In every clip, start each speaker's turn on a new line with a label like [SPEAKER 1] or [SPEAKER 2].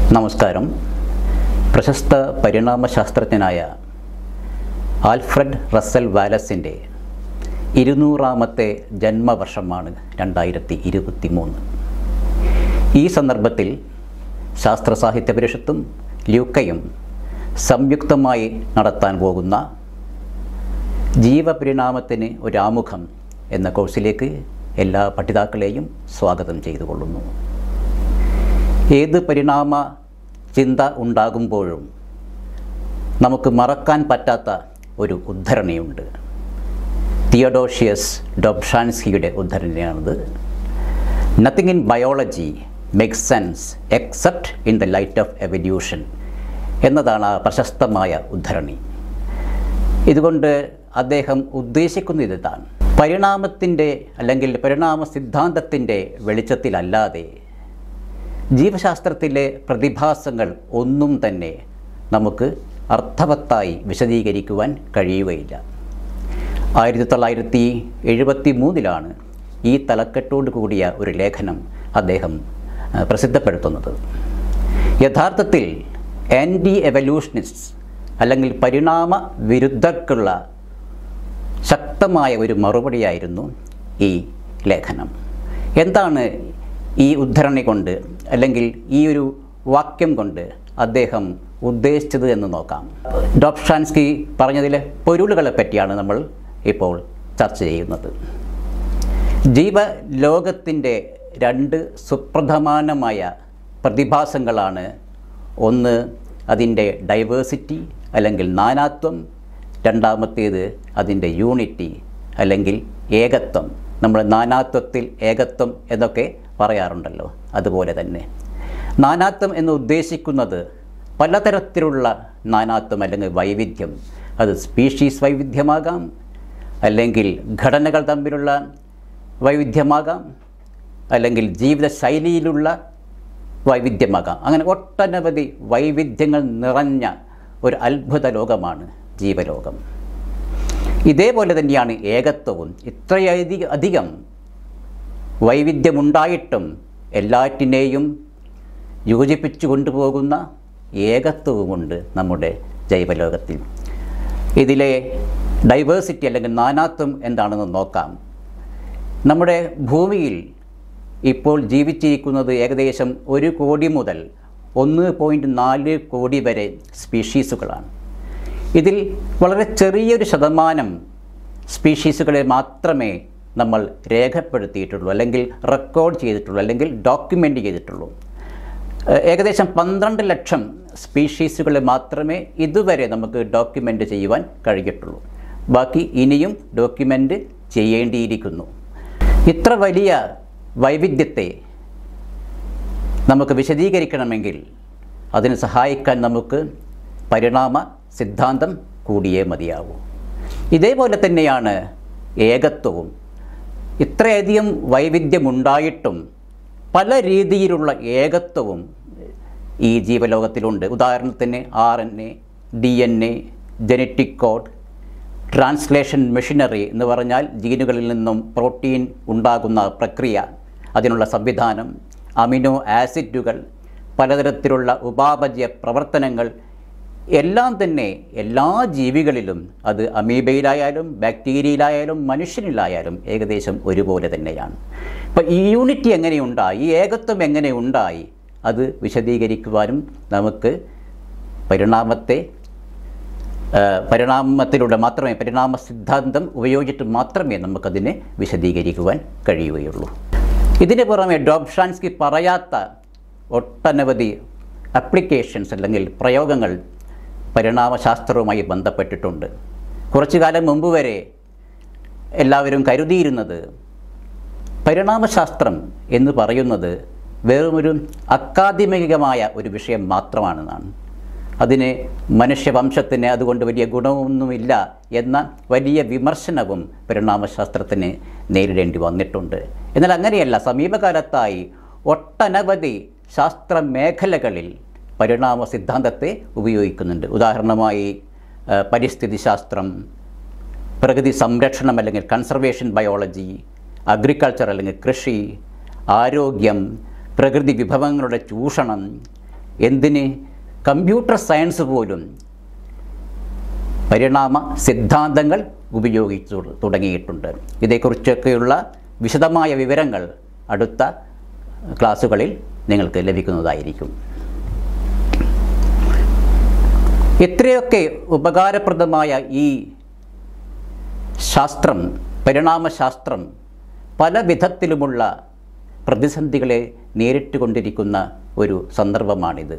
[SPEAKER 1] നമസ്കാരം പ്രശസ്ത പരിണാമശാസ്ത്രജ്ഞനായ Alfred Russell വാലസിൻ്റെ ഇരുന്നൂറാമത്തെ ജന്മവർഷമാണ് രണ്ടായിരത്തി ഇരുപത്തി മൂന്ന് ഈ സന്ദർഭത്തിൽ ശാസ്ത്ര സാഹിത്യ പരിഷത്തും ല്യൂക്കയും സംയുക്തമായി നടത്താൻ പോകുന്ന ജീവപരിണാമത്തിന് ഒരാമുഖം എന്ന കോഴ്സിലേക്ക് എല്ലാ പഠിതാക്കളെയും സ്വാഗതം ചെയ്തുകൊള്ളുന്നു ഏത് പരിണാമ ചിന്ത ഉണ്ടാകുമ്പോഴും നമുക്ക് മറക്കാൻ പറ്റാത്ത ഒരു ഉദ്ധരണിയുണ്ട് തിയഡോഷ്യസ് ഡൊബ്ഷാൻസ്കിയുടെ ഉദ്ധരണിയാണിത് nothing in biology makes sense except in the light of evolution എന്നതാണ് ആ പ്രശസ്തമായ ഉദ്ധരണി ഇതുകൊണ്ട് അദ്ദേഹം ഉദ്ദേശിക്കുന്നത് ഇതാണ് പരിണാമത്തിൻ്റെ അല്ലെങ്കിൽ പരിണാമ സിദ്ധാന്തത്തിൻ്റെ വെളിച്ചത്തിലല്ലാതെ ജീവശാസ്ത്രത്തിലെ പ്രതിഭാസങ്ങൾ ഒന്നും തന്നെ നമുക്ക് അർത്ഥവത്തായി വിശദീകരിക്കുവാൻ കഴിയുകയില്ല ആയിരത്തി തൊള്ളായിരത്തി എഴുപത്തി മൂന്നിലാണ് ഈ തലക്കെട്ടോട് കൂടിയ ഒരു ലേഖനം അദ്ദേഹം ആ, പ്രസിദ്ധപ്പെടുത്തുന്നത് യഥാർത്ഥത്തിൽ ആൻറ്റി എവല്യൂഷനിസ്റ്റ് അല്ലെങ്കിൽ പരിണാമ വിരുദ്ധർക്കുള്ള ശക്തമായ ഒരു മറുപടിയായിരുന്നു ഈ ലേഖനം എന്താണ് ഈ ഉദ്ധരണി കൊണ്ട് അല്ലെങ്കിൽ ഈ ഒരു വാക്യം കൊണ്ട് അദ്ദേഹം ഉദ്ദേശിച്ചത് എന്ന് നോക്കാം ഡോപ്ഷാൻസ്കി പറഞ്ഞതിലെ പൊരുളുകളെ പറ്റിയാണ് നമ്മൾ ഇപ്പോൾ ചർച്ച ചെയ്യുന്നത് ജീവലോകത്തിൻ്റെ രണ്ട് സുപ്രധാനമായ പ്രതിഭാസങ്ങളാണ് ഒന്ന് അതിൻ്റെ ഡൈവേഴ്സിറ്റി അല്ലെങ്കിൽ നാനാത്വം രണ്ടാമത്തേത് അതിൻ്റെ യൂണിറ്റി അല്ലെങ്കിൽ ഏകത്വം നമ്മൾ നാനാത്വത്തിൽ ഏകത്വം എന്നൊക്കെ പറയാറുണ്ടല്ലോ അതുപോലെ തന്നെ നാനാത്വം എന്ന് ഉദ്ദേശിക്കുന്നത് പലതരത്തിലുള്ള നാനാത്വം അല്ലെങ്കിൽ വൈവിധ്യം അത് സ്പീഷീസ് വൈവിധ്യമാകാം അല്ലെങ്കിൽ ഘടനകൾ തമ്മിലുള്ള വൈവിധ്യമാകാം അല്ലെങ്കിൽ ജീവിതശൈലിയിലുള്ള വൈവിധ്യമാകാം അങ്ങനെ ഒട്ടനവധി വൈവിധ്യങ്ങൾ നിറഞ്ഞ ഒരു അത്ഭുത ലോകമാണ് ജീവലോകം ഇതേപോലെ തന്നെയാണ് ഏകത്വവും ഇത്രയധികം അധികം വൈവിധ്യമുണ്ടായിട്ടും എല്ലാറ്റിനെയും യോജിപ്പിച്ചു കൊണ്ടുപോകുന്ന ഏകത്വവുമുണ്ട് നമ്മുടെ ജൈവലോകത്തിൽ ഇതിലെ ഡൈവേഴ്സിറ്റി അല്ലെങ്കിൽ നാനാത്വം എന്താണെന്ന് നോക്കാം നമ്മുടെ ഭൂമിയിൽ ഇപ്പോൾ ജീവിച്ചിരിക്കുന്നത് ഏകദേശം ഒരു കോടി മുതൽ ഒന്ന് പോയിൻറ്റ് നാല് കോടി വരെ സ്പീഷീസുകളാണ് ഇതിൽ വളരെ ചെറിയൊരു ശതമാനം സ്പീഷീസുകളെ മാത്രമേ നമ്മൾ രേഖപ്പെടുത്തിയിട്ടുള്ളൂ അല്ലെങ്കിൽ റെക്കോർഡ് ചെയ്തിട്ടുള്ളൂ അല്ലെങ്കിൽ ഡോക്യുമെൻ്റ് ചെയ്തിട്ടുള്ളൂ ഏഹ് ഏകദേശം പന്ത്രണ്ട് ലക്ഷം സ്പീഷീസുകളെ മാത്രമേ ഇതുവരെ നമുക്ക് ഡോക്യുമെൻ്റ് ചെയ്യുവാൻ കഴിഞ്ഞിട്ടുള്ളൂ ബാക്കി ഇനിയും ഡോക്യുമെൻ്റ് ചെയ്യേണ്ടിയിരിക്കുന്നു ഇത്ര വലിയ വൈവിധ്യത്തെ നമുക്ക് വിശദീകരിക്കണമെങ്കിൽ അതിന് സഹായിക്കാൻ നമുക്ക് പരിണാമ സിദ്ധാന്തം കൂടിയേ മതിയാവൂ ഇതേപോലെ തന്നെയാണ് ഏകത്വവും ഇത്രയധികം വൈവിധ്യമുണ്ടായിട്ടും പല രീതിയിലുള്ള ഏകത്വവും ഈ ജീവലോകത്തിലുണ്ട് ഉദാഹരണത്തിന് R N A D N A genetic code translation machinery എന്ന് പറഞ്ഞാൽ ജീനുകളിൽ നിന്നും പ്രോട്ടീൻ ഉണ്ടാകുന്ന പ്രക്രിയ അതിനുള്ള സംവിധാനം അമിനോ ആസിഡുകൾ പലതരത്തിലുള്ള ഉപാപചയ പ്രവർത്തനങ്ങൾ എല്ലാം തന്നെ എല്ലാ ജീവികളിലും അത് അമീബയിലായാലും ബാക്ടീരിയയിലായാലും മനുഷ്യനിലായാലും ഏകദേശം ഒരുപോലെ തന്നെയാണ് അപ്പോൾ ഈ യൂണിറ്റി എങ്ങനെയുണ്ടായി ഈ ഏകത്വം എങ്ങനെ ഉണ്ടായി അത് വിശദീകരിക്കുവാനും നമുക്ക് പരിണാമത്തെ ആ, പരിണാമത്തിലൂടെ മാത്രമേ പരിണാമ സിദ്ധാന്തം ഉപയോഗിച്ചിട്ട് മാത്രമേ നമുക്കതിനെ വിശദീകരിക്കുവാൻ കഴിയുകയുള്ളൂ ഇതിന് പുറമെ ഡോബ്ഷാൻസ്കി പറയാത്ത ഒട്ടനവധി അപ്ലിക്കേഷൻസ് അല്ലെങ്കിൽ പ്രയോഗങ്ങൾ പരിണാമശാസ്ത്രവുമായി ബന്ധപ്പെട്ടിട്ടുണ്ട് കുറച്ചു കാലം മുമ്പ് വരെ എല്ലാവരും കരുതിയിരുന്നത് പരിണാമശാസ്ത്രം എന്ന് പറയുന്നത് വെറുമൊരു അക്കാദമികമായ ഒരു വിഷയം മാത്രമാണെന്നാണ് അതിന് മനുഷ്യവംശത്തിന് അതുകൊണ്ട് വലിയ ഗുണമൊന്നുമില്ല എന്ന വലിയ വിമർശനവും പരിണാമശാസ്ത്രത്തിന് നേരിടേണ്ടി വന്നിട്ടുണ്ട് എന്നാൽ അങ്ങനെയല്ല സമീപകാലത്തായി ഒട്ടനവധി ശാസ്ത്ര മേഖലകളിൽ പരിണാമ സിദ്ധാന്തത്തെ ഉപയോഗിക്കുന്നുണ്ട് ഉദാഹരണമായി ആ, പരിസ്ഥിതി ശാസ്ത്രം പ്രകൃതി സംരക്ഷണം അല്ലെങ്കിൽ കൺസർവേഷൻ ബയോളജി അഗ്രികൾച്ചർ അല്ലെങ്കിൽ കൃഷി ആരോഗ്യം പ്രകൃതി വിഭവങ്ങളുടെ ചൂഷണം എന്തിന് കമ്പ്യൂട്ടർ സയൻസ് പോലും പരിണാമ സിദ്ധാന്തങ്ങൾ ഉപയോഗിച്ചു തുടങ്ങിയിട്ടുണ്ട് ഇതേക്കുറിച്ചൊക്കെയുള്ള വിശദമായ വിവരങ്ങൾ അടുത്ത ക്ലാസ്സുകളിൽ നിങ്ങൾക്ക് ലഭിക്കുന്നതായിരിക്കും ഇത്രയൊക്കെ ഉപകാരപ്രദമായ ഈ ശാസ്ത്രം പരിണാമശാസ്ത്രം പല വിധത്തിലുമുള്ള പ്രതിസന്ധികളെ നേരിട്ടുകൊണ്ടിരിക്കുന്ന ഒരു സന്ദർഭമാണിത്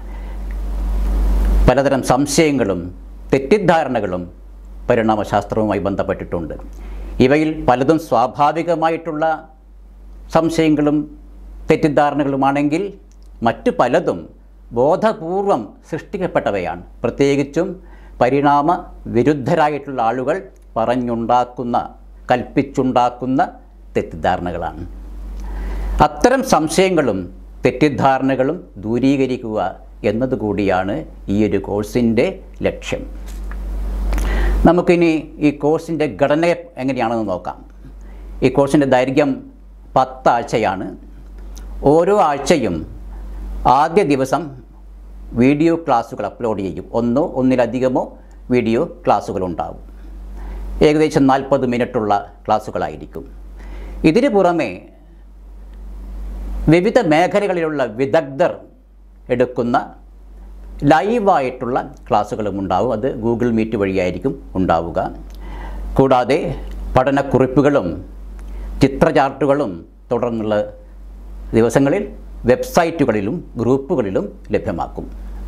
[SPEAKER 1] പലതരം സംശയങ്ങളും തെറ്റിദ്ധാരണകളും പരിണാമശാസ്ത്രവുമായി ബന്ധപ്പെട്ടിട്ടുണ്ട് ഇവയിൽ പലതും സ്വാഭാവികമായിട്ടുള്ള സംശയങ്ങളും തെറ്റിദ്ധാരണകളുമാണെങ്കിൽ മറ്റു പലതും ബോധപൂർവം സൃഷ്ടിക്കപ്പെട്ടവയാണ് പ്രത്യേകിച്ചും പരിണാമ വിരുദ്ധരായിട്ടുള്ള ആളുകൾ പറഞ്ഞുണ്ടാക്കുന്ന കൽപ്പിച്ചുണ്ടാക്കുന്ന തെറ്റിദ്ധാരണകളാണ് അത്തരം സംശയങ്ങളും തെറ്റിദ്ധാരണകളും ദൂരീകരിക്കുക എന്നതുകൂടിയാണ് ഈ ഒരു കോഴ്സിൻ്റെ ലക്ഷ്യം നമുക്കിനി ഈ കോഴ്സിൻ്റെ ഘടന എങ്ങനെയാണെന്ന് നോക്കാം ഈ കോഴ്സിൻ്റെ ദൈർഘ്യം പത്താഴ്ചയാണ് ഓരോ ആഴ്ചയും ആദ്യ ദിവസം വീഡിയോ ക്ലാസ്സുകൾ അപ്ലോഡ് ചെയ്യും ഒന്നോ ഒന്നിലധികമോ വീഡിയോ ക്ലാസ്സുകൾ ഉണ്ടാകും ഏകദേശം നാൽപ്പത് മിനിറ്റുള്ള ക്ലാസ്സുകളായിരിക്കും ഇതിന് പുറമെ വിവിധ മേഖലകളിലുള്ള വിദഗ്ധർ എടുക്കുന്ന ലൈവായിട്ടുള്ള ക്ലാസ്സുകളും ഉണ്ടാവും അത് ഗൂഗിൾ മീറ്റ് വഴിയായിരിക്കും ഉണ്ടാവുക കൂടാതെ പഠനക്കുറിപ്പുകളും ചിത്രചാർട്ടുകളും തുടർന്നുള്ള ദിവസങ്ങളിൽ വെബ്സൈറ്റുകളിലും ഗ്രൂപ്പുകളിലും ലഭ്യമാക്കും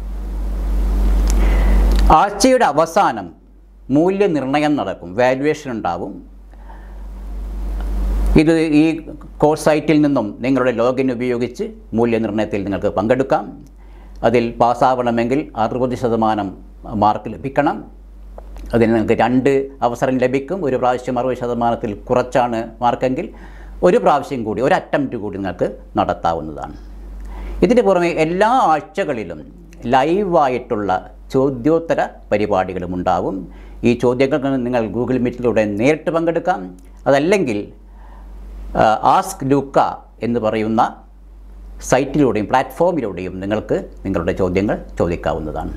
[SPEAKER 1] ആഴ്ചയുടെ അവസാനം മൂല്യനിർണ്ണയം നടക്കും വാല്യുവേഷൻ ഉണ്ടാവും ഇത് ഈ കോഴ്സ് സൈറ്റിൽ നിന്നും നിങ്ങളുടെ ലോഗിൻ ഉപയോഗിച്ച് മൂല്യനിർണ്ണയത്തിൽ നിങ്ങൾക്ക് പങ്കെടുക്കാം അതിൽ പാസ്സാവണമെങ്കിൽ അറുപത് ശതമാനം മാർക്ക് ലഭിക്കണം അതിന് നിങ്ങൾക്ക് രണ്ട് അവസരം ലഭിക്കും ഒരു പ്രാവശ്യം അറുപത് ശതമാനത്തിൽ കുറച്ചാണ് മാർക്കെങ്കിൽ ഒരു പ്രാവശ്യം കൂടി ഒരു അറ്റംപ്റ്റ് കൂടി നിങ്ങൾക്ക് നടത്താവുന്നതാണ് ഇതിന് പുറമെ എല്ലാ ആഴ്ചകളിലും ലൈവായിട്ടുള്ള ചോദ്യോത്തര പരിപാടികളും ഉണ്ടാവും ഈ ചോദ്യങ്ങൾക്ക് നിങ്ങൾ ഗൂഗിൾ മീറ്റിലൂടെ നേരിട്ട് പങ്കെടുക്കാം അതല്ലെങ്കിൽ ആസ്ക് ലൂക്ക എന്ന് പറയുന്ന സൈറ്റിലൂടെയും പ്ലാറ്റ്ഫോമിലൂടെയും നിങ്ങൾക്ക് നിങ്ങളുടെ ചോദ്യങ്ങൾ ചോദിക്കാവുന്നതാണ്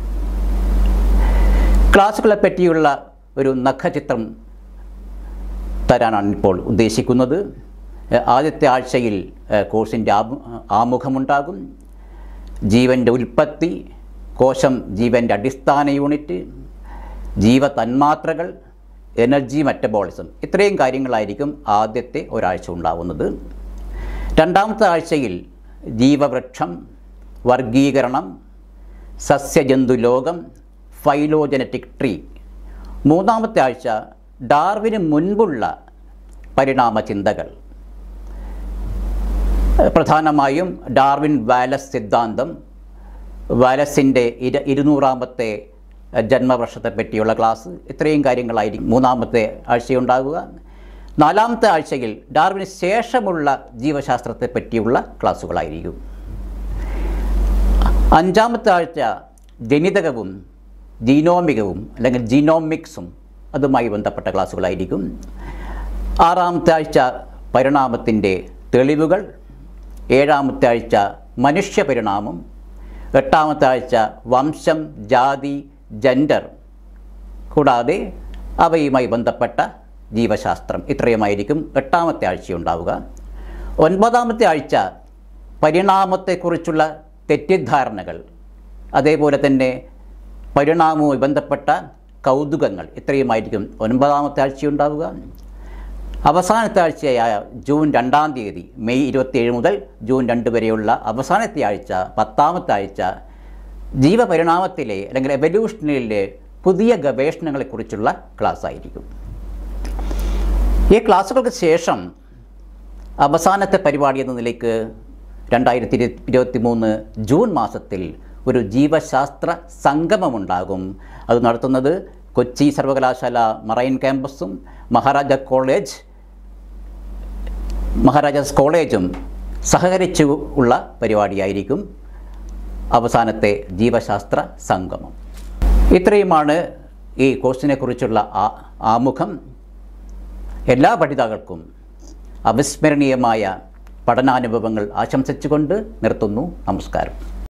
[SPEAKER 1] ക്ലാസ്സുകളെ പറ്റിയുള്ള ഒരു നഖചിത്രം തരാനാണ് ഇപ്പോൾ ഉദ്ദേശിക്കുന്നത് ആദ്യത്തെ ആഴ്ചയിൽ കോഴ്സിൻ്റെ ആമുഖമുണ്ടാകും ജീവൻ്റെ ഉൽപ്പത്തി കോശം ജീവൻ്റെ അടിസ്ഥാന യൂണിറ്റ് ജീവതന്മാത്രകൾ എനർജി മെറ്റബോളിസം ഇത്രയും കാര്യങ്ങളായിരിക്കും ആദ്യത്തെ ഒരാഴ്ച ഉണ്ടാവുന്നത് രണ്ടാമത്തെ ആഴ്ചയിൽ ജീവവൃക്ഷം വർഗീകരണം സസ്യജന്തു ലോകം ഫൈലോജനറ്റിക് ട്രീ മൂന്നാമത്തെ ആഴ്ച ഡാർവിന് മുൻപുള്ള പരിണാമ ചിന്തകൾ പ്രധാനമായും ഡാർവിൻ വാലസ് സിദ്ധാന്തം വാലസിൻ്റെ ഇര ഇരുന്നൂറാമത്തെ ജന്മവർഷത്തെ പറ്റിയുള്ള ക്ലാസ് ഇത്രയും കാര്യങ്ങളായിരിക്കും മൂന്നാമത്തെ ആഴ്ചയുണ്ടാകുക നാലാമത്തെ ആഴ്ചയിൽ ഡാർവിന് ശേഷമുള്ള ജീവശാസ്ത്രത്തെ പറ്റിയുള്ള ക്ലാസ്സുകളായിരിക്കും അഞ്ചാമത്തെ ആഴ്ച ജനിതകവും ജീനോമികവും അല്ലെങ്കിൽ ജീനോമിക്സും അതുമായി ബന്ധപ്പെട്ട ക്ലാസ്സുകളായിരിക്കും ആറാമത്തെ ആഴ്ച പരിണാമത്തിൻ്റെ തെളിവുകൾ ഏഴാമത്തെ ആഴ്ച മനുഷ്യ പരിണാമം എട്ടാമത്തെ ആഴ്ച വംശം ജാതി ജെൻഡർ കൂടാതെ അവയുമായി ബന്ധപ്പെട്ട ജീവശാസ്ത്രം ഇത്രയുമായിരിക്കും എട്ടാമത്തെ ആഴ്ചയുണ്ടാവുക ഒൻപതാമത്തെ ആഴ്ച പരിണാമത്തെക്കുറിച്ചുള്ള തെറ്റിദ്ധാരണകൾ അതേപോലെ തന്നെ പരിണാമവുമായി ബന്ധപ്പെട്ട കൗതുകങ്ങൾ ഇത്രയുമായിരിക്കും ഒൻപതാമത്തെ ആഴ്ചയുണ്ടാവുക അവസാനത്തെ ആഴ്ചയായ ജൂൺ രണ്ടാം തീയതി മെയ് ഇരുപത്തിയേഴ് മുതൽ ജൂൺ രണ്ട് വരെയുള്ള അവസാനത്തെ ആഴ്ച പത്താമത്തെ ആഴ്ച ജീവപരിണാമത്തിലെ അല്ലെങ്കിൽ എവല്യൂഷനിലെ പുതിയ ഗവേഷണങ്ങളെക്കുറിച്ചുള്ള ക്ലാസ് ആയിരിക്കും ഈ ക്ലാസ്സുകൾക്ക് ശേഷം അവസാനത്തെ പരിപാടി എന്ന നിലയ്ക്ക് രണ്ടായിരത്തി ഇരുപത്തി മൂന്ന് ജൂൺ മാസത്തിൽ ഒരു ജീവശാസ്ത്ര സംഗമമുണ്ടാകും അത് നടത്തുന്നത് കൊച്ചി സർവകലാശാല മറൈൻ ക്യാമ്പസും മഹാരാജ കോളേജ് മഹാരാജാസ് കോളേജും സഹകരിച്ചു ഉള്ള പരിപാടിയായിരിക്കും അവസാനത്തെ ജീവശാസ്ത്ര സംഗമം ഇത്രയുമാണ് ഈ കോഴ്സിനെക്കുറിച്ചുള്ള ആ ആമുഖം എല്ലാ പഠിതാക്കൾക്കും അവിസ്മരണീയമായ പഠനാനുഭവങ്ങൾ ആശംസിച്ചുകൊണ്ട് നിർത്തുന്നു നമസ്കാരം